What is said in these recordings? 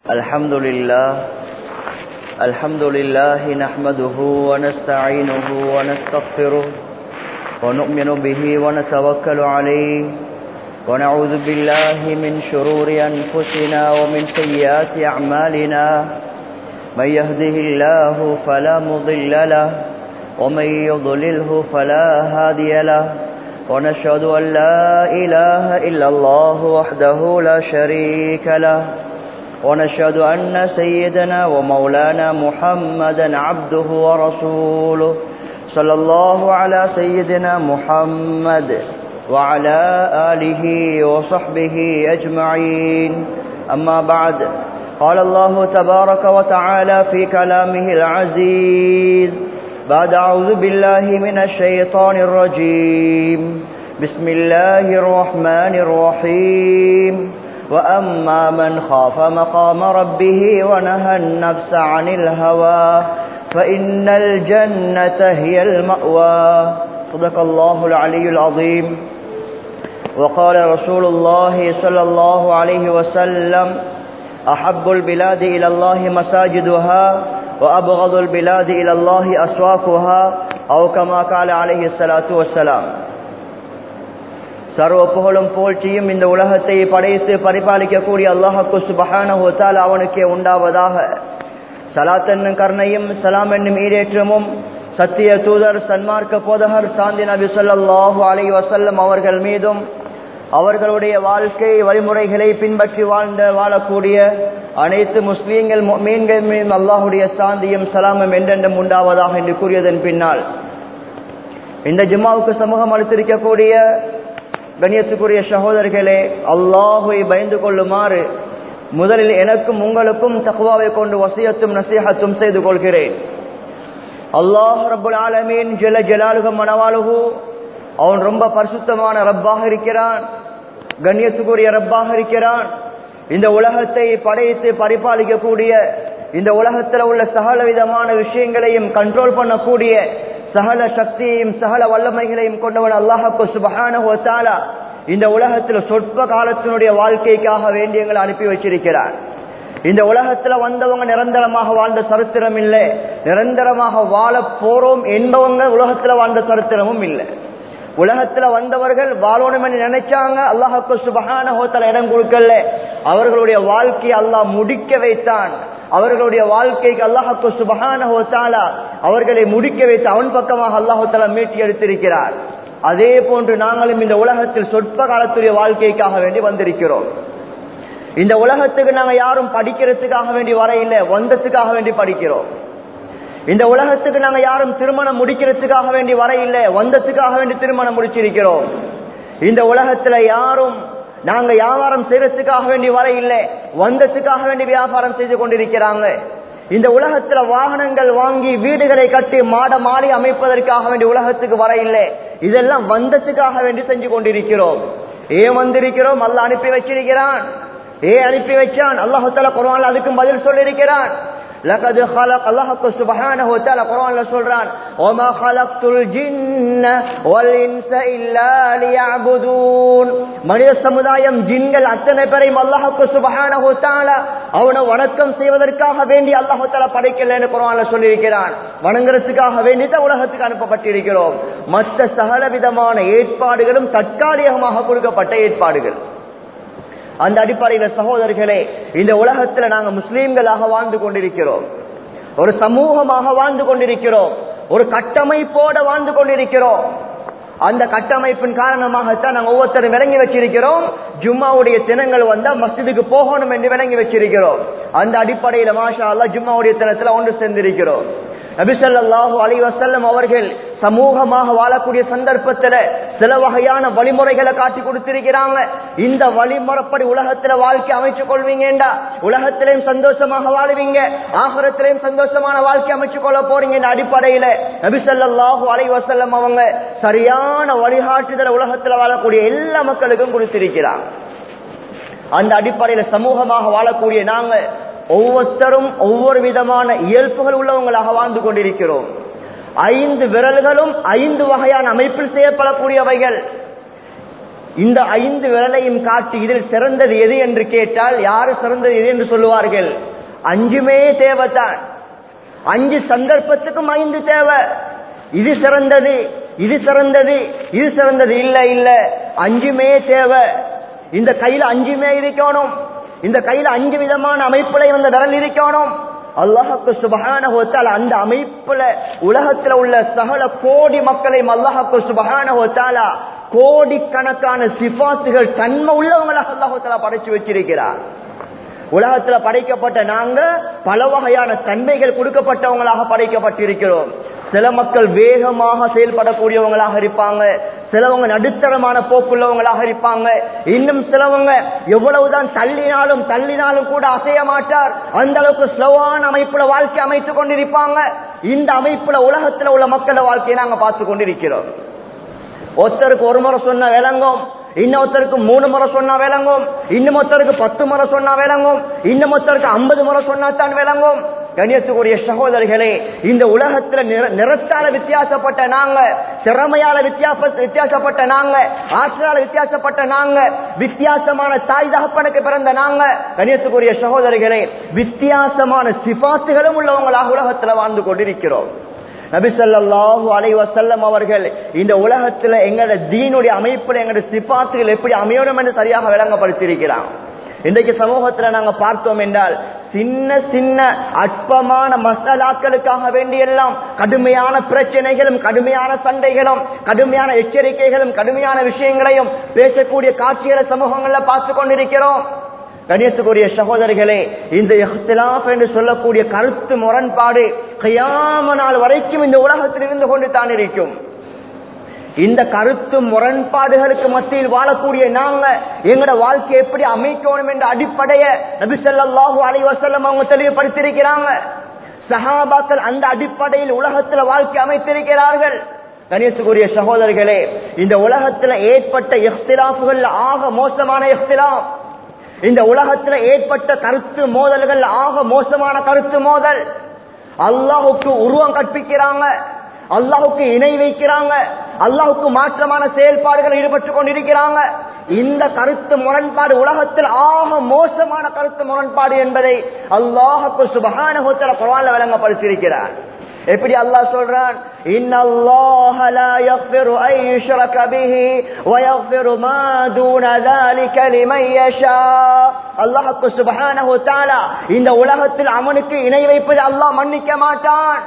الحمد لله الحمد لله نحمده ونستعينه ونستغفره ونؤمن به ونتوكل عليه ونعوذ بالله من شرور أنفسنا ومن سيئات أعمالنا من يهده الله فلا مضل له ومن يضلله فلا هادي له ونشهد أن لا إله إلا الله وحده لا شريك له ونشهد أن سيدنا ومولانا محمدا عبده ورسوله صلى الله على سيدنا محمد وعلى آله وصحبه أجمعين أما بعد قال الله تبارك وتعالى في كلامه العزيز بعد أعوذ بالله من الشيطان الرجيم بسم الله الرحمن الرحيم وأما من خاف مقام ربه ونهى النفس عن الهوى فإن الجنة هي المأوى صدق الله العلي العظيم وقال رسول الله صلى الله عليه وسلم أحب البلاد إلى الله مساجدها وأبغض البلاد إلى الله أسواقها أو كما قال عليه الصلاة والسلام சர்வ புகழும் போழ்ச்சியும் இந்த உலகத்தை படைத்து பரிபாலிக்கக்கூடிய அல்லாஹக்கு சுபஹான ஒத்தால் அவனுக்கே உண்டாவதாக சலாத் என்னும் கருணையும் சலாம் என்னும் ஈரேற்றமும் சத்திய தூதர் சன்மார்க்க போதகர் சாந்தி நபி சொல்லாஹு அலை வசல்லம் அவர்கள் மீதும் அவர்களுடைய வாழ்க்கை வழிமுறைகளை பின்பற்றி வாழ்ந்த வாழக்கூடிய அனைத்து முஸ்லீம்கள் மீன்கள் மீதும் அல்லாஹுடைய சாந்தியும் சலாமும் என்றென்றும் உண்டாவதாக என்று கூறியதன் பின்னால் இந்த ஜும்மாவுக்கு சமூகம் அளித்திருக்கக்கூடிய கண்ணியத்துக்குரிய சகோதரர்களே அல்லாஹுவை பயந்து கொள்ளுமாறு முதலில் எனக்கும் உங்களுக்கும் தக்குவாவை கொண்டு வசியத்தும் நசீகத்தும் செய்து கொள்கிறேன் அல்லாஹ் ரபுல் ஆலமீன் ஜல ஜலாலுகம் மனவாலுகு அவன் ரொம்ப பரிசுத்தமான ரப்பாக இருக்கிறான் கண்ணியத்துக்குரிய ரப்பாக இருக்கிறான் இந்த உலகத்தை படைத்து பரிபாலிக்கக்கூடிய இந்த உலகத்தில் உள்ள சகல விதமான விஷயங்களையும் கண்ட்ரோல் பண்ணக்கூடிய சகல சக்தியையும் சகல வல்லமைகளையும் கொண்டவன் அல்லாஹப்பு சுபகான இந்த உலகத்தில் சொற்ப காலத்தினுடைய வாழ்க்கைக்காக வேண்டியங்களை அனுப்பி வச்சிருக்கிறார் இந்த உலகத்துல வந்தவங்க நிரந்தரமாக வாழ்ந்த சரித்திரம் இல்லை நிரந்தரமாக வாழ போறோம் என்பவங்க உலகத்துல வாழ்ந்த சரித்திரமும் இல்லை உலகத்துல வந்தவர்கள் வாழணும் என்று நினைச்சாங்க அல்லாஹப்பு சுபகான ஹோத்தல இடம் கொடுக்கல அவர்களுடைய வாழ்க்கையை அல்லாஹ் முடிக்க வைத்தான் அவர்களுடைய வாழ்க்கைக்கு அல்லாஹப்பு சுபகான ஹோத்தாலா அவர்களை முடிக்க வைத்து அவன் பக்கமாக அல்லாஹாலா மீட்டி எடுத்திருக்கிறார் அதே போன்று நாங்களும் இந்த உலகத்தில் சொற்ப காலத்துடைய வாழ்க்கைக்காக வேண்டி வந்திருக்கிறோம் இந்த உலகத்துக்கு நாங்க யாரும் படிக்கிறதுக்காக வேண்டி வர இல்லை வந்ததுக்காக வேண்டி படிக்கிறோம் இந்த உலகத்துக்கு நாங்க யாரும் திருமணம் முடிக்கிறதுக்காக வேண்டி வர இல்லை வந்ததுக்காக வேண்டி திருமணம் முடிச்சிருக்கிறோம் இந்த உலகத்துல யாரும் நாங்க வியாபாரம் செய்யறதுக்காக வேண்டி வர இல்லை வந்ததுக்காக வேண்டி வியாபாரம் செய்து கொண்டிருக்கிறாங்க இந்த உலகத்துல வாகனங்கள் வாங்கி வீடுகளை கட்டி மாட மாடி அமைப்பதற்காக வேண்டி உலகத்துக்கு வர இல்லை இதெல்லாம் வந்ததுக்காக வேண்டி செஞ்சு கொண்டிருக்கிறோம் ஏன் வந்திருக்கிறோம் அல்ல அனுப்பி வச்சிருக்கிறான் ஏ அனுப்பி வச்சான் அல்லாஹால குரான் அதுக்கும் பதில் சொல்லியிருக்கிறான் لقد خلق الله سبحانه وتعالى قرآن சொல்றான் وما خلقت الجن والانس الا ليعبدون மனித சமுதாயம் ஜின்கள் அத்தனை பேரையும் அல்லாஹ் சுப்ஹானஹு வ தஆலா அவனை வணக்கம் செய்வதற்காக வேண்டி அல்லாஹ் தஆலா படைக்கலன்னு குர்ஆன்ல சொல்லியிருக்கிறான் வணங்குறதுக்காக வேண்டி தான் உலகத்துக்கு அனுப்பப்பட்டிருக்கிறோம் மற்ற சகல விதமான ஏற்பாடுகளும் தற்காலிகமாக கொடுக்கப்பட்ட ஏற்பாடுகள் அந்த அடிப்படையில் சகோதரர்களே இந்த உலகத்துல நாங்க முஸ்லீம்களாக வாழ்ந்து கொண்டிருக்கிறோம் ஒரு சமூகமாக வாழ்ந்து கொண்டிருக்கிறோம் ஒரு கட்டமைப்போட வாழ்ந்து கொண்டிருக்கிறோம் அந்த கட்டமைப்பின் காரணமாகத்தான் நாங்கள் ஒவ்வொருத்தரும் விளங்கி வச்சிருக்கிறோம் ஜும்மாவுடைய தினங்கள் வந்தா மஸ்ஜிதுக்கு போகணும் என்று விளங்கி வச்சிருக்கிறோம் அந்த அடிப்படையில் மாஷா அல்லா ஜும்மாவுடைய தினத்துல ஒன்று சேர்ந்திருக்கிறோம் நபிசல்லாஹு அலி வசல்லம் அவர்கள் சமூகமாக வாழக்கூடிய சந்தர்ப்பத்துல சில வகையான வழிமுறைகளை காட்டி கொடுத்திருக்கிறாங்க இந்த வழிமுறைப்படி உலகத்துல வாழ்க்கை அமைச்சுக் கொள்வீங்கடா உலகத்திலையும் சந்தோஷமாக வாழ்வீங்க ஆகரத்திலையும் சந்தோஷமான வாழ்க்கை அமைச்சுக் கொள்ள போறீங்க இந்த அடிப்படையில நபிசல்லாஹு அலி வசல்லம் அவங்க சரியான வழிகாட்டுதல உலகத்துல வாழக்கூடிய எல்லா மக்களுக்கும் கொடுத்திருக்கிறாங்க அந்த அடிப்படையில சமூகமாக வாழக்கூடிய நாங்க ஒவ்வொருத்தரும் ஒவ்வொரு விதமான இயல்புகள் உள்ளவங்களாக வாழ்ந்து கொண்டிருக்கிறோம் ஐந்து விரல்களும் ஐந்து வகையான அமைப்பில் செய்யப்படக்கூடியவைகள் இந்த ஐந்து விரலையும் காட்டி இதில் சிறந்தது எது என்று கேட்டால் யாரு சிறந்தது எது என்று சொல்லுவார்கள் அஞ்சுமே தேவைதான் அஞ்சு சந்தர்ப்பத்துக்கும் ஐந்து தேவை இது சிறந்தது இது சிறந்தது இது சிறந்தது இல்ல இல்ல அஞ்சுமே தேவை இந்த கையில அஞ்சுமே இருக்கணும் இந்த கையில அஞ்சு விதமான அமைப்புல இந்த விரல் இருக்கணும் அல்லாஹுக்கு சுபகான ஹோத்தால் அந்த அமைப்புல உலகத்துல உள்ள சகல கோடி மக்களையும் அல்லாஹுக்கு சுபகான ஹோத்தாலா கோடிக்கணக்கான சிபாத்துகள் தன்மை உள்ளவங்களாக அல்லாஹாலா படைச்சு வச்சிருக்கிறார் உலகத்துல படைக்கப்பட்ட நாங்க பல வகையான தன்மைகள் கொடுக்கப்பட்டவங்களாக படைக்கப்பட்டிருக்கிறோம் சில மக்கள் வேகமாக செயல்படக்கூடியவங்களாக இருப்பாங்க சிலவங்க நடுத்தரமான போக்குள்ளவங்களாக இருப்பாங்க இன்னும் சிலவங்க எவ்வளவுதான் தள்ளினாலும் தள்ளினாலும் கூட அசைய மாட்டார் அந்த அளவுக்கு ஸ்லோவான அமைப்புல வாழ்க்கை அமைத்துக் கொண்டிருப்பாங்க இந்த அமைப்புல உலகத்துல உள்ள மக்கள வாழ்க்கையை நாங்க பார்த்து கொண்டிருக்கிறோம் ஒருத்தருக்கு ஒரு முறை சொன்ன விளங்கும் இன்னொருத்தருக்கு மூணு முறை சொன்னா விளங்கும் இன்னமொருத்தருக்கு பத்து முறை சொன்னா விளங்கும் இன்னமொருத்தருக்கு ஐம்பது முறை சொன்னா தான் விளங்கும் கணியத்துக்குரிய சகோதரிகளே இந்த உலகத்துல நிறத்தால வித்தியாசப்பட்ட நாங்க திறமையால வித்தியாச வித்தியாசப்பட்ட நாங்க ஆற்றலால வித்தியாசப்பட்ட நாங்க வித்தியாசமான தாய் தகப்பனுக்கு பிறந்த நாங்க கணியத்துக்குரிய சகோதரிகளே வித்தியாசமான சிபாத்துகளும் உள்ளவங்களாக உலகத்துல வாழ்ந்து கொண்டிருக்கிறோம் நபிசல்லாஹு அலை வசல்லம் அவர்கள் இந்த உலகத்துல எங்களோட தீனுடைய அமைப்புல எங்களோட சிபாத்துகள் எப்படி அமையணும் என்று சரியாக விளங்கப்படுத்தியிருக்கிறான் இன்றைக்கு சமூகத்துல நாங்க பார்த்தோம் என்றால் சின்ன சின்ன அற்பமான மசாலாக்களுக்காக வேண்டியெல்லாம் கடுமையான பிரச்சனைகளும் கடுமையான சண்டைகளும் கடுமையான எச்சரிக்கைகளும் கடுமையான விஷயங்களையும் பேசக்கூடிய காட்சிகளை சமூகங்கள்ல பார்த்து கொண்டிருக்கிறோம் கணியத்துக்குரிய சகோதரிகளே இந்த இஹ்திலாப் என்று சொல்லக்கூடிய கருத்து முரண்பாடு கையாம நாள் வரைக்கும் இந்த உலகத்தில் இருந்து கொண்டு தான் இருக்கும் இந்த கருத்து முரண்பாடுகளுக்கு மத்தியில் வாழக்கூடிய நாங்க எங்கட வாழ்க்கை எப்படி அமைக்கணும் என்ற அடிப்படைய நபி ஸல்லல்லாஹு அலைஹி வஸல்லம் அவங்க தெளிவுபடுத்தியிருக்கிறாங்க சஹாபாக்கள் அந்த அடிப்படையில் உலகத்துல வாழ்க்கை அமைத்திருக்கிறார்கள் கணேசுக்குரிய சகோதரர்களே இந்த உலகத்துல ஏற்பட்ட இஃப்திலாஃபுகள் ஆக மோசமான இஃப்திலாஃப் இந்த உலகத்துல ஏற்பட்ட கருத்து மோதல்கள் ஆக மோசமான கருத்து மோதல் அல்லாஹுக்கு உருவம் கற்பிக்கிறாங்க அல்லாஹுக்கு இணை வைக்கிறாங்க அல்லாஹுக்கு மாற்றமான செயல்பாடுகள் ஈடுபட்டு கொண்டிருக்கிறாங்க இந்த கருத்து முரண்பாடு உலகத்தில் ஆக மோசமான கருத்து முரண்பாடு என்பதை அல்லாஹுக்கு சுபகான குரான்ல விளங்கப்படுத்தியிருக்கிறார் எப்படி அல்லாஹ் சொல்றான் இன்னல்லாஹ லா யக்ஃபிரு ஐ யுஷ்ரக பிஹி வ யக்ஃபிரு மா தூன ذلك لمن يشاء அல்லாஹ் சுப்ஹானஹு வ தஆலா இந்த உலகத்தில் அவனுக்கு இணை வைப்பது அல்லாஹ் மன்னிக்க மாட்டான்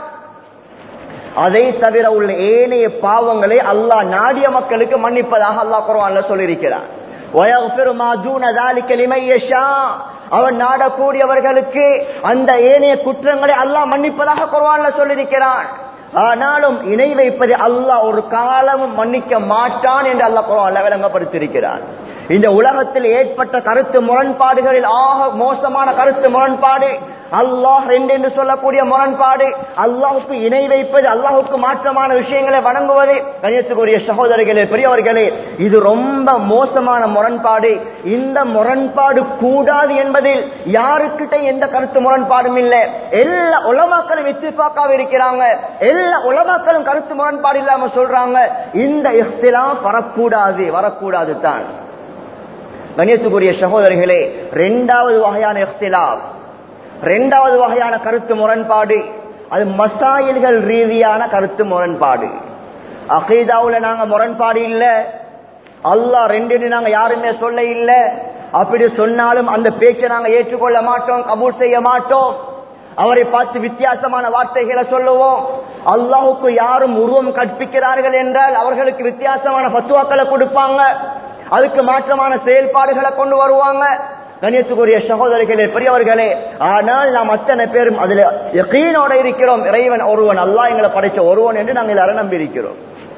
அதை தவிர உள்ள ஏனைய பாவங்களை அல்லாஹ் நாடிய மக்களுக்கு மன்னிப்பதாக அல்லாஹ் குர்ஆன்ல சொல்லியிருக்கிறார் وَيَغْفِرُ مَا دُونَ ذَلِكَ لِمَن يَشَاءُ அவன் நாடக்கூடியவர்களுக்கு அந்த ஏனைய குற்றங்களை அல்லாஹ் மன்னிப்பதாக குர்ஆன்ல சொல்லியிருக்கிறான் ஆனாலும் இணை வைப்பதை அல்லாஹ் ஒரு காலமும் மன்னிக்க மாட்டான் என்று அல்லாஹ் குர்ஆன்ல விளங்கப்படுத்தியிருக்கிறான் இந்த உலகத்தில் ஏற்பட்ட கருத்து முரண்பாடுகளில் ஆக மோசமான கருத்து முரண்பாடு அல்லாஹ் ரெண்டு என்று சொல்லக்கூடிய முரண்பாடு அல்லாஹுக்கு இணை வைப்பது அல்லாஹுக்கு மாற்றமான விஷயங்களை வணங்குவது கணியத்துக்குரிய சகோதரிகளே பெரியவர்களே இது ரொம்ப மோசமான முரண்பாடு இந்த முரண்பாடு கூடாது என்பதில் யாருக்கிட்ட எந்த கருத்து முரண்பாடும் இல்லை எல்லா உலமாக்களும் இத்திபாக்காக இருக்கிறாங்க எல்லா உலமாக்களும் கருத்து முரண்பாடு இல்லாம சொல்றாங்க இந்த இஃப்திலாம் வரக்கூடாது வரக்கூடாது தான் கணியத்துக்குரிய சகோதரிகளே இரண்டாவது வகையான இஃப்திலாப் இரண்டாவது வகையான கருத்து முரண்பாடு அது மசாயில்கள் ரீதியான கருத்து முரண்பாடு அகைதாவுல நாங்க முரண்பாடு இல்ல அல்லாஹ் ரெண்டு நாங்க யாருமே சொல்ல இல்ல அப்படி சொன்னாலும் அந்த பேச்சை நாங்க ஏற்றுக்கொள்ள மாட்டோம் கபூல் செய்ய மாட்டோம் அவரை பார்த்து வித்தியாசமான வார்த்தைகளை சொல்லுவோம் அல்லாஹுக்கு யாரும் உருவம் கற்பிக்கிறார்கள் என்றால் அவர்களுக்கு வித்தியாசமான பத்துவாக்களை கொடுப்பாங்க அதுக்கு மாற்றமான செயல்பாடுகளை கொண்டு வருவாங்க கணியத்துக்குரிய சகோதரிகளே பெரியவர்களே ஆனால் நாம் அத்தனை பேரும் அதுல யக்கீனோட இருக்கிறோம் இறைவன் ஒருவன் அல்லாஹ் எங்களை படைச்ச ஒருவன் என்று நாங்கள் எல்லாரும் நம்பி இருக்கிறோம்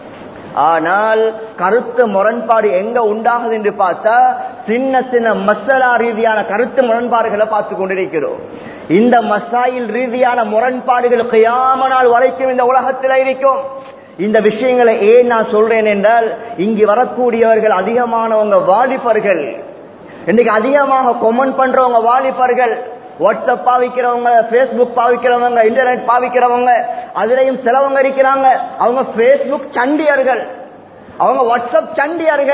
ஆனால் கருத்து முரண்பாடு எங்க உண்டாகுது என்று பார்த்தா சின்ன சின்ன மசாலா ரீதியான கருத்து முரண்பாடுகளை பார்த்து கொண்டிருக்கிறோம் இந்த மசாயில் ரீதியான முரண்பாடுகள் கையாம நாள் வரைக்கும் இந்த உலகத்தில் இருக்கும் இந்த விஷயங்களை ஏன் நான் சொல்றேன் என்றால் இங்கு வரக்கூடியவர்கள் அதிகமானவங்க வாலிபர்கள் இன்னைக்கு அதிகமாக கொமெண்ட் பண்றவங்க வாலிபர்கள் வாட்ஸ்அப் பாவிக்கிறவங்க பேஸ்புக் பாவிக்கிறவங்க இன்டர்நெட் பாவிக்கிறவங்க அதுலயும் சிலவங்க இருக்கிறாங்க அவங்க பேஸ்புக் சண்டியர்கள் அவங்க வாட்ஸ்அப் சண்டியர்கள்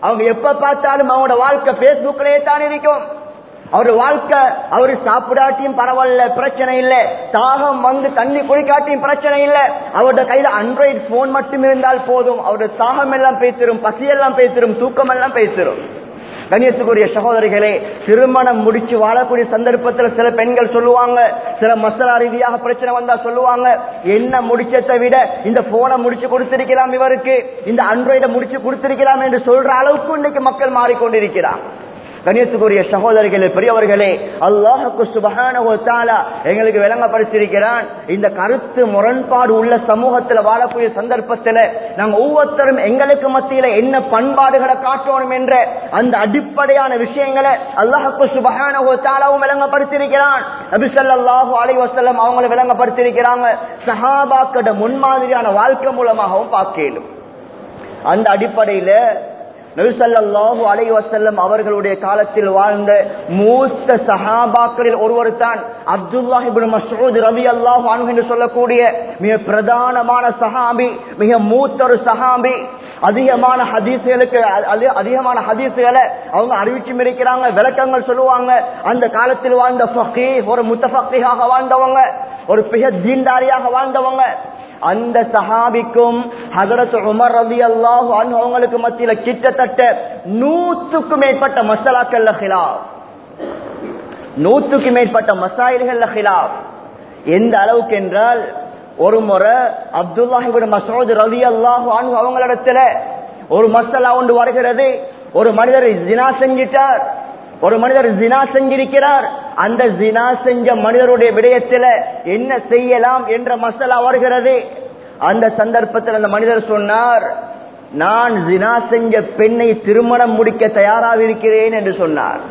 அவங்க எப்ப பார்த்தாலும் அவங்களோட வாழ்க்கை பேஸ்புக்லயே தான் இருக்கும் அவர் வாழ்க்கை அவரு சாப்பிடாட்டியும் பரவாயில்ல பிரச்சனை இல்ல தாகம் வந்து தண்ணி குடிக்காட்டியும் பிரச்சனை இல்ல அவரோட கையில ஆண்ட்ராய்டு போன் மட்டும் இருந்தால் போதும் அவரோட தாகம் எல்லாம் பேசிரும் பசியெல்லாம் பேசிரும் தூக்கம் எல்லாம் பேசிரும் கண்ணியத்துக்குரிய சகோதரிகளே திருமணம் முடிச்சு வாழக்கூடிய சந்தர்ப்பத்தில் சில பெண்கள் சொல்லுவாங்க சில மசாலா ரீதியாக பிரச்சனை வந்தா சொல்லுவாங்க என்ன முடிச்சதை விட இந்த போனை முடிச்சு கொடுத்திருக்கலாம் இவருக்கு இந்த அண்ட்ராய்டை முடிச்சு கொடுத்திருக்கலாம் என்று சொல்ற அளவுக்கு இன்னைக்கு மக்கள் மாறிக்கொண்டிருக்கிறார் கணியத்துக்குரிய சகோதரிகளே பெரியவர்களே அல்லாஹுக்கு சுபகான எங்களுக்கு விளங்கப்படுத்தியிருக்கிறான் இந்த கருத்து முரண்பாடு உள்ள சமூகத்தில் வாழக்கூடிய சந்தர்ப்பத்தில் நாங்க ஒவ்வொருத்தரும் எங்களுக்கு மத்தியில என்ன பண்பாடுகளை காட்டணும் என்ற அந்த அடிப்படையான விஷயங்களை அல்லாஹுக்கு சுபகான விளங்கப்படுத்தியிருக்கிறான் நபிசல்லாஹு அலை வசல்லம் அவங்களை விளங்கப்படுத்தியிருக்கிறாங்க சஹாபாக்கட முன்மாதிரியான வாழ்க்கை மூலமாகவும் பார்க்கலும் அந்த அடிப்படையில நபிசல்லாஹு அலை வசல்லம் அவர்களுடைய காலத்தில் வாழ்ந்த மூத்த சஹாபாக்களில் ஒருவர் தான் அப்துல்லாஹிபின் மசூத் ரவி அல்லாஹ் என்று சொல்லக்கூடிய மிக பிரதானமான சஹாபி மிக மூத்த ஒரு சஹாபி அதிகமான ஹதீசுகளுக்கு அதிகமான ஹதீசுகளை அவங்க அறிவிச்சும் இருக்கிறாங்க விளக்கங்கள் சொல்லுவாங்க அந்த காலத்தில் வாழ்ந்த ஃபக்கி ஒரு முத்தஃபக்கியாக வாழ்ந்தவங்க ஒரு மிக தீண்டாரியாக வாழ்ந்தவங்க அந்த சஹாபிக்கும் ஹதரத் உமர் ரதி அல்லாஹ் அவங்களுக்கு மத்தியில கிட்டத்தட்ட நூற்றுக்கும் மேற்பட்ட மசாலாக்கள்ல ஹிலாப் நூற்றுக்கும் மேற்பட்ட மசாயில்கள்ல ஹிலாப் எந்த அளவுக்கு என்றால் ஒரு முறை அப்துல்லாஹிபின் மசோத் ரவி அல்லாஹ் அவங்களிடத்துல ஒரு மசாலா ஒன்று வருகிறது ஒரு மனிதர் ஜினா செஞ்சிட்டார் ஒரு மனிதர் ஜினா செஞ்சிருக்கிறார் அந்த ஜினா செஞ்ச மனிதருடைய விடயத்தில் என்ன செய்யலாம் என்ற மசாலா வருகிறது அந்த சந்தர்ப்பத்தில் அந்த மனிதர் சொன்னார் நான் ஜினா செஞ்ச பெண்ணை திருமணம் முடிக்க தயாராக இருக்கிறேன் என்று சொன்னார்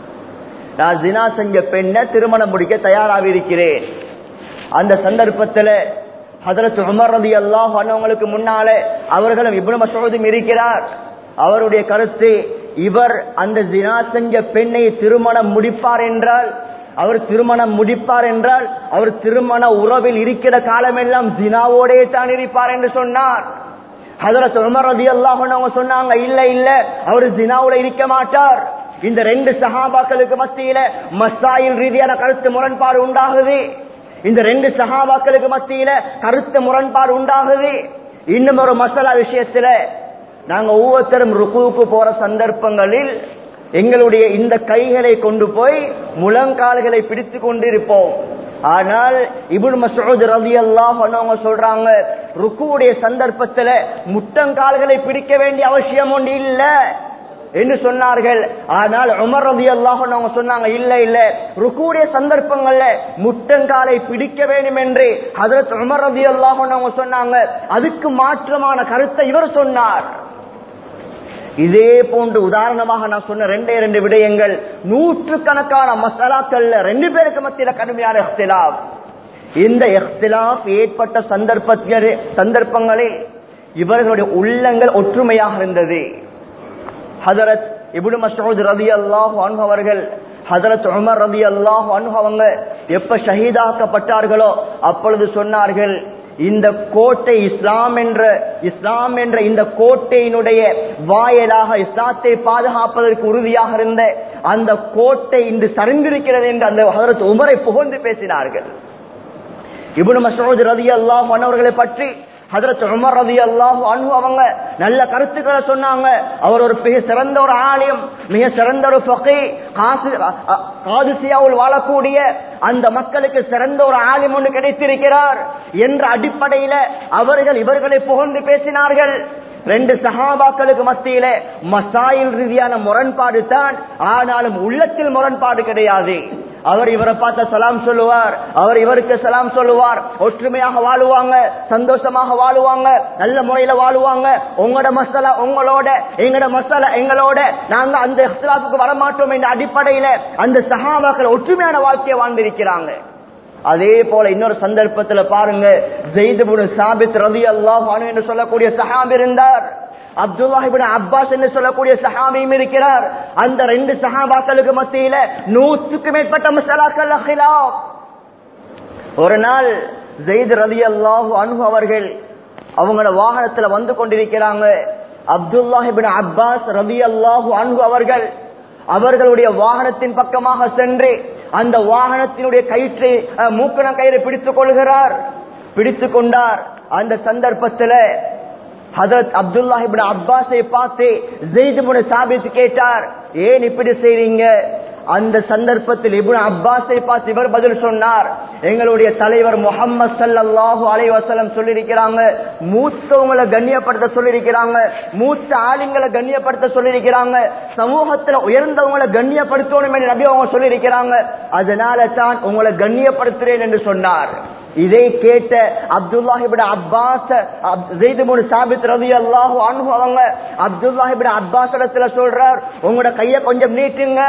நான் ஜினா செஞ்ச பெண்ணை திருமணம் முடிக்க தயாராக இருக்கிறேன் அந்த சந்தர்ப்பத்தில் ஹதரத் உமர் ரதி அல்லாஹ் அவங்களுக்கு முன்னாலே அவர்களும் இப்னு மசூதும் இருக்கிறார் அவருடைய கருத்து இவர் அந்த ஜினா செஞ்ச பெண்ணை திருமணம் முடிப்பார் என்றால் அவர் திருமணம் முடிப்பார் என்றால் அவர் திருமண உறவில் இருக்கிற காலமெல்லாம் ஜினாவோடே தான் இருப்பார் என்று சொன்னார் ஹதரத் உமர் ரதி அல்லாஹ் சொன்னாங்க இல்ல இல்ல அவர் ஜினாவோட இருக்க மாட்டார் இந்த ரெண்டு சஹாபாக்களுக்கு மத்தியில மசாயில் ரீதியான கருத்து முரண்பாடு உண்டாகுது இந்த ரெண்டு சஹாபாக்களுக்கு மத்தியில கருத்து முரண்பாடு உண்டாகுது இன்னும் ஒரு மசாலா விஷயத்துல நாங்க ஒவ்வொருத்தரும் ருக்குவுக்கு போற சந்தர்ப்பங்களில் எங்களுடைய இந்த கைகளை கொண்டு போய் முழங்கால்களை பிடித்து கொண்டிருப்போம் ஆனால் இபுன் மசூத் ரவி அல்லாஹ் அவங்க சொல்றாங்க ருக்குவுடைய சந்தர்ப்பத்துல முட்டங்கால்களை பிடிக்க வேண்டிய அவசியம் ஒன்று இல்ல என்று சொன்னார்கள் ஆனால் உமர் ரவி அல்லாஹ் அவங்க சொன்னாங்க இல்ல இல்ல ருக்குடைய சந்தர்ப்பங்கள்ல முட்டங்காலை பிடிக்க வேண்டும் என்று ஹதரத் உமர் ரவி அல்லாஹ் அவங்க சொன்னாங்க அதுக்கு மாற்றமான கருத்தை இவர் சொன்னார் இதே போன்று உதாரணமாக நான் சொன்ன ரெண்டே ரெண்டு விடயங்கள் நூற்று கணக்கான மசாலாக்கள்ல ரெண்டு பேருக்கு மத்தியில கடுமையான எஃப்திலாப் இந்த எஃப்திலாப் ஏற்பட்ட சந்தர்ப்பத்தில் சந்தர்ப்பங்களில் இவர்களுடைய உள்ளங்கள் ஒற்றுமையாக இருந்தது ஹதரத் இபுடு மசூத் ரதி அல்லாஹ் அவர்கள் ஹதரத் உமர் ரதி அல்லாஹ் அவங்க எப்ப ஷஹீதாக்கப்பட்டார்களோ அப்பொழுது சொன்னார்கள் இந்த கோட்டை இஸ்லாம் என்ற இஸ்லாம் என்ற இந்த கோட்டையினுடைய வாயலாக இஸ்லாத்தை பாதுகாப்பதற்கு உறுதியாக இருந்த அந்த கோட்டை இன்று சரிந்திருக்கிறது என்று அந்த ஹதரத் உமரை புகழ்ந்து பேசினார்கள் இபுனு மசூத் ரதி அல்லாஹ் அவர்களை பற்றி ஹதரத் உமர் ரதி அல்லாஹ் அன்பு அவங்க நல்ல கருத்துக்களை சொன்னாங்க அவர் ஒரு மிக சிறந்த ஒரு ஆலயம் மிக சிறந்த ஒரு பகை காதுசியாவில் வாழக்கூடிய அந்த மக்களுக்கு சிறந்த ஒரு ஆலயம் ஒன்று கிடைத்திருக்கிறார் என்ற அடிப்படையில அவர்கள் இவர்களை புகழ்ந்து பேசினார்கள் ரெண்டு சகாபாக்களுக்கு மத்தியில மசாயில் ரீதியான முரண்பாடு தான் ஆனாலும் உள்ளத்தில் முரண்பாடு கிடையாது அவர் இவரை பார்த்த சலாம் சொல்லுவார் அவர் இவருக்கு சலாம் சொல்லுவார் ஒற்றுமையாக வாழுவாங்க சந்தோஷமாக வாழுவாங்க நல்ல முறையில வாழுவாங்க உங்களோட மசாலா உங்களோட எங்களோட மசாலா எங்களோட நாங்க அந்த இஸ்லாத்துக்கு வரமாட்டோம் என்ற அடிப்படையில அந்த சகாபாக்கள் ஒற்றுமையான வாழ்க்கையை வாழ்ந்திருக்கிறாங்க அதே போல இன்னொரு சந்தர்ப்பத்துல பாருங்க ஜெயிதுபுன் சாபித் ரதி அல்லாஹ் என்று சொல்லக்கூடிய சஹாபி இருந்தார் அப்துல்லாஹிபின் அப்பாஸ் என்று சொல்லக்கூடிய சஹாபியும் இருக்கிறார் அந்த ரெண்டு சஹாபாக்களுக்கு மத்தியில நூற்றுக்கு மேற்பட்ட மசாலாக்கள் அகிலாப் ஒரு நாள் ஜெயித் ரதி அல்லாஹு அன்பு அவர்கள் அவங்களோட வாகனத்துல வந்து கொண்டிருக்கிறாங்க அப்துல்லாஹிபின் அப்பாஸ் ரபி அல்லாஹு அன்பு அவர்கள் அவர்களுடைய வாகனத்தின் பக்கமாக சென்று அந்த வாகனத்தினுடைய கயிற்றை அஹ், மூக்கண கயிறை பிடித்துக் கொள்கிறார் பிடித்துக் கொண்டார் அந்த சந்தர்ப்பத்தில் ஹதரத் அப்துல்லாஹிபின் அப்பாஸை பார்த்து ஜெயிது முன சாபித்து கேட்டார் ஏன் இப்படி செய்றீங்க அந்த சந்தர்ப்பத்தில் இப்னு அப்பாஸை பார்த்து இவர் பதில் சொன்னார் எங்களுடைய தலைவர் முகம்மது ஸல்லல்லாஹு அலைஹி வஸல்லம் சொல்லியிருக்கிறாங்க மூத்தவங்களை கண்ணியப்படுத்த சொல்லியிருக்கிறாங்க மூத்த ஆளுங்களை கண்ணியப்படுத்த சொல்லியிருக்கிறாங்க சமூகத்துல உயர்ந்தவங்களை கண்ணியப்படுத்தணும் என்று நபி அவங்க சொல்லியிருக்கிறாங்க அதனால தான் உங்களை கண்ணியப்படுத்துறேன் என்று சொன்னார் இதை கேட்ட அப்துல்லாஹிபின் அப்பாஸ் ஜெய்துமுன் சாபித் ரவி அல்லாஹு அன்ஹு அவங்க அப்துல்லாஹிபின் அப்பாஸ் இடத்துல சொல்றார் உங்களோட கைய கொஞ்சம் நீட்டுங்க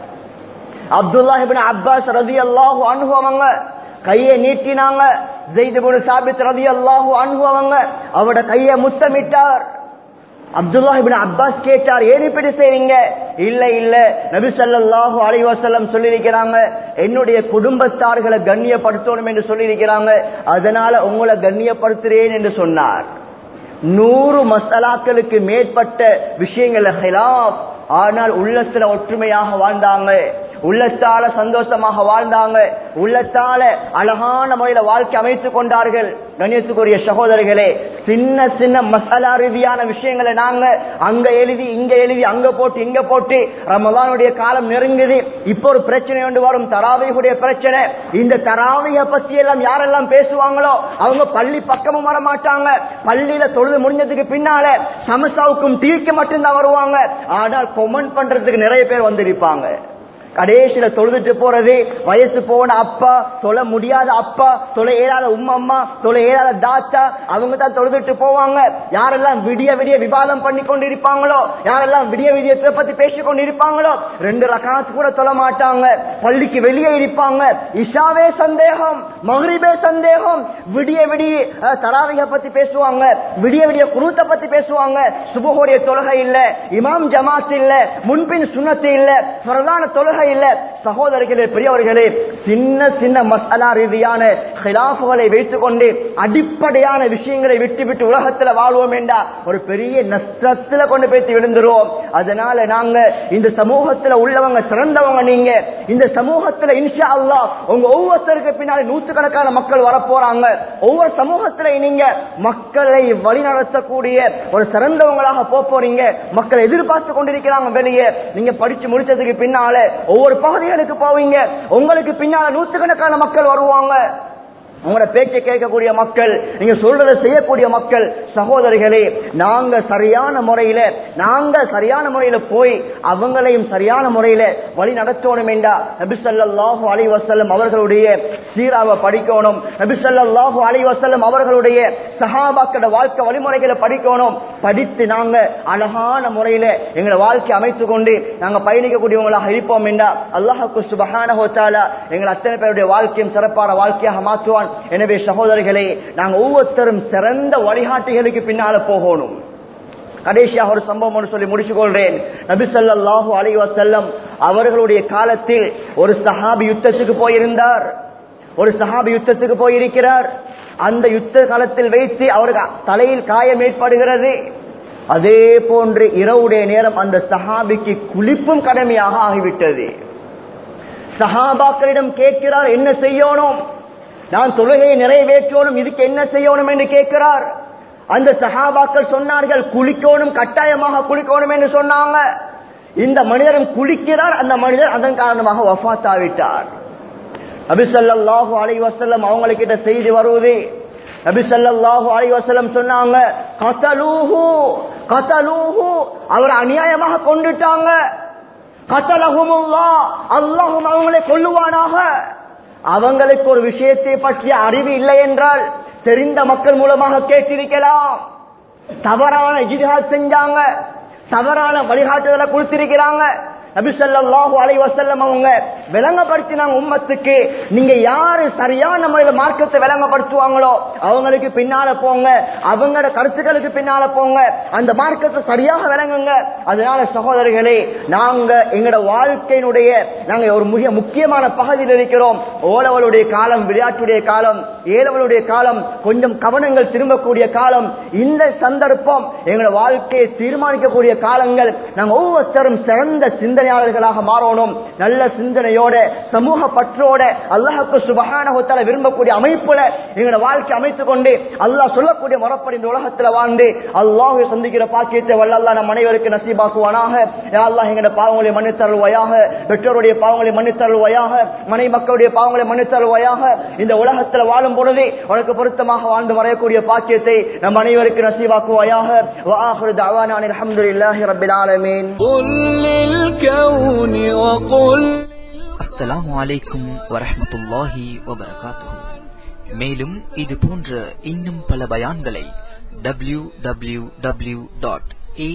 அப்துல்லாஹிபின் அப்பாஸ் ரதி அல்லாஹு அன்ஹு அவங்க கையை நீட்டினாங்க ஜெய்துமுன் சாபித் ரதி அல்லாஹு அன்ஹு அவங்க அவரோட கையை முத்தமிட்டார் அப்துல்லாஹிபின் அப்பாஸ் கேட்டார் ஏன் இப்படி செய்றீங்க இல்ல இல்ல நபி ஸல்லல்லாஹு அலைஹி வஸல்லம் சொல்லியிருக்கிறாங்க என்னுடைய குடும்பத்தார்களை கண்ணியப்படுத்தணும் என்று சொல்லியிருக்கிறாங்க அதனால உங்களை கண்ணியப்படுத்துறேன் என்று சொன்னார் நூறு மசாலாக்களுக்கு மேற்பட்ட விஷயங்கள் ஹிலாப் ஆனால் உள்ளத்துல ஒற்றுமையாக வாழ்ந்தாங்க உள்ளத்தால சந்தோஷமாக வாழ்ந்தாங்க உள்ளத்தால அழகான முறையில வாழ்க்கை அமைத்துக் கொண்டார்கள் கணியத்துக்குரிய சகோதரர்களே சின்ன சின்ன மசாலா ரீதியான விஷயங்களை நாங்க அங்க எழுதி இங்க எழுதி அங்க போட்டு இங்க போட்டு ரமலானுடைய காலம் நெருங்குது இப்போ ஒரு பிரச்சனை ஒன்று வரும் தராவியுடைய பிரச்சனை இந்த தராவிய பத்தி எல்லாம் யாரெல்லாம் பேசுவாங்களோ அவங்க பள்ளி பக்கமும் வர மாட்டாங்க பள்ளியில தொழுது முடிஞ்சதுக்கு பின்னால சமசாவுக்கும் டீக்கு மட்டும்தான் வருவாங்க ஆனால் கொமெண்ட் பண்றதுக்கு நிறைய பேர் வந்திருப்பாங்க கடைசியில தொழுதுட்டு போறது வயசு போன அப்பா தொழ முடியாத அப்பா தொலை ஏறாத உம்மம்மா தொலை ஏறாத தாத்தா அவங்க தான் தொழுதுட்டு போவாங்க யாரெல்லாம் விடிய விடிய விவாதம் பண்ணி கொண்டு இருப்பாங்களோ யாரெல்லாம் விடிய விடியத்தை பத்தி பேசிக் கொண்டு இருப்பாங்களோ ரெண்டு ரகாத்து கூட தொழ மாட்டாங்க பள்ளிக்கு வெளியே இருப்பாங்க இஷாவே சந்தேகம் மஹ்ரிபே சந்தேகம் விடிய விடிய அஹ், தராவிக பத்தி பேசுவாங்க விடிய விடிய குருத்தை பத்தி பேசுவாங்க சுபஹோடைய தொழுகை இல்ல இமாம் ஜமாத் இல்ல முன்பின் சுனத்து இல்ல பிரதான தொழுகை இல்ல சகோதரர்களே பெரியவர்களே சின்ன சின்ன மசாலா ரீதியான ஹிலாஃபுகளை வைத்துக் கொண்டு அடிப்படையான விஷயங்களை விட்டு விட்டு உலகத்துல வாழ்வோம் என்றா ஒரு பெரிய நஷ்டத்துல கொண்டு போய் விழுந்துருவோம் அதனால நாங்க இந்த சமூகத்துல உள்ளவங்க சிறந்தவங்க நீங்க இந்த சமூகத்துல இன்ஷா அல்லாஹ் உங்க ஒவ்வொருத்தருக்கு பின்னாடி நூற்றுக்கணக்கான மக்கள் வரப்போறாங்க ஒவ்வொரு சமூகத்துல நீங்க மக்களை வழிநடத்தக்கூடிய ஒரு சிறந்தவங்களாக போப் போறீங்க மக்கள் எதிர்பார்த்து கொண்டிருக்கிறாங்க வெளியே நீங்க படிச்சு முடிச்சதுக்கு பின்னால ஒவ்வொரு பகுதிகளுக்கு போவீங்க உங்களுக்கு பின்னால நூற்றுக்கணக்கான மக்கள் வருவாங்க உங்களோட பேச்சை கேட்கக்கூடிய மக்கள் நீங்க சொல்றதை செய்யக்கூடிய மக்கள் சகோதரிகளே நாங்க சரியான முறையில நாங்க சரியான முறையில போய் அவங்களையும் சரியான முறையில வழி நடத்தணும் என்றா நபிசல்லாஹு அலி வசல்லம் அவர்களுடைய சீராவை படிக்கணும் நபிசல்லாஹு அலி வசல்லம் அவர்களுடைய சஹாபாக்களோட வாழ்க்கை வழிமுறைகளை படிக்கணும் படித்து நாங்க அழகான முறையில எங்களை வாழ்க்கை அமைத்துக் கொண்டு நாங்க பயணிக்கக்கூடியவங்களாக இருப்போம் என்றா அல்லாஹுக்கு சுபஹான ஹோத்தாலா எங்கள் அத்தனை பேருடைய வாழ்க்கையும் சிறப்பான வாழ்க்கையாக மாற்றுவான் எனவே சகோதரர்களே நாங்க ஒவ்வொருத்தரும் சிறந்த வழிகாட்டிகளுக்கு பின்னால போகணும் கடைசியாக ஒரு சம்பவம் ஒன்று சொல்லி முடிச்சு கொள்றேன் நபி ஸல்லல்லாஹு அலைஹி வஸல்லம் அவர்களுடைய காலத்தில் ஒரு சஹாபி யுத்தத்துக்கு போயிருந்தார் ஒரு சஹாபி யுத்தத்துக்கு போயிருக்கிறார் அந்த யுத்த காலத்தில் வைத்து அவருக்கு தலையில் காயம் ஏற்படுகிறது அதே போன்று இரவுடைய நேரம் அந்த சஹாபிக்கு குளிப்பும் கடமையாக ஆகிவிட்டது சஹாபாக்களிடம் கேட்கிறார் என்ன செய்யணும் நான் தொழுகையை நிறைவேற்றணும் இதுக்கு என்ன செய்யணும் என்று கேட்கிறார் அந்த சஹாபாக்கள் சொன்னார்கள் குளிக்கணும் கட்டாயமாக குளிக்கணும் என்று சொன்னாங்க இந்த மனிதரும் குளிக்கிறார் அந்த மனிதர் அதன் காரணமாக வஃத் ஆவிட்டார் நபிசல்லாஹு அலை வசல்லம் அவங்க கிட்ட செய்தி வருவது நபிசல்லாஹு அலை வசல்லம் சொன்னாங்க கத்தலூஹு கத்தலூஹு அவர் அநியாயமாக கொண்டுட்டாங்க கத்தலகுமுல்லா அல்லாஹும் அவங்களை கொல்லுவானாக அவங்களுக்கு ஒரு விஷயத்தை பற்றிய அறிவு இல்லை என்றால் தெரிந்த மக்கள் மூலமாக கேட்டிருக்கலாம் தவறான இஜிஹாத் செஞ்சாங்க தவறான வழிகாட்டுதலை கொடுத்திருக்கிறாங்க நபி ஸல்லல்லாஹு அலைஹி வஸல்லம் அவங்க விளங்கப்படுத்தினாங்க உம்மத்துக்கு நீங்க யாரு சரியான முறையில் மார்க்கத்தை விளங்கப்படுத்துவாங்களோ அவங்களுக்கு பின்னால போங்க அவங்களோட கருத்துக்களுக்கு பின்னால போங்க அந்த மார்க்கத்தை சரியாக விளங்குங்க அதனால சகோதரர்களே நாங்க எங்களோட வாழ்க்கையினுடைய நாங்க ஒரு மிக முக்கியமான பகுதியில் இருக்கிறோம் ஓலவளுடைய காலம் விளையாட்டுடைய காலம் ஏலவளுடைய காலம் கொஞ்சம் கவனங்கள் திரும்பக்கூடிய காலம் இந்த சந்தர்ப்பம் எங்களோட வாழ்க்கையை தீர்மானிக்கக்கூடிய காலங்கள் நாங்க ஒவ்வொருத்தரும் சிறந்த சிந்தனையாளர்களாக மாறணும் நல்ல சிந்தனையோட சமூக பற்றோட அல்லாஹுக்கு சுபகானகத்தால விரும்பக்கூடிய அமைப்புல எங்களோட வாழ்க்கை அமைத்துக் கொண்டு அல்லாஹ் சொல்லக்கூடிய முறப்படி இந்த உலகத்துல வாழ்ந்து அல்லாஹை சந்திக்கிற பாக்கியத்தை வல்லல்லா நம் அனைவருக்கு நசீபாக்குவானாக யா அல்லாஹ் எங்களோட பாவங்களை மன்னித்தருள்வாயாக பெற்றோருடைய பாவங்களை மன்னித்தருள்வாயாக மனை மக்களுடைய பாவங்களை மன்னித்தருள்வாயாக இந்த உலகத்துல வாழும் பொழுதே உனக்கு பொருத்தமாக வாழ்ந்து வரையக்கூடிய பாக்கியத்தை நம் அனைவருக்கு நசீவாக்குவாயாக وآخر دعوانا أن الحمد لله رب العالمين قل للكون وقل அஸ்ஸலாமு அலைக்கும் வரஹ்மத்துல்லாஹி வபரகாத்துஹு மேலும் இது போன்ற இன்னும் பல பயான்களை W W W dot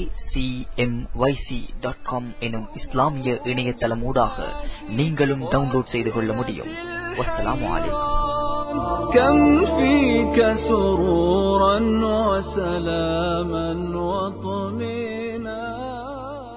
dot com எனும் இஸ்லாமிய இணையதளமூடாக நீங்களும் டவுன்லோட் செய்து கொள்ள முடியும் வஸ்ஸலாமு அலைக்கும் كم فيك سرورا وسلاما وطمئنا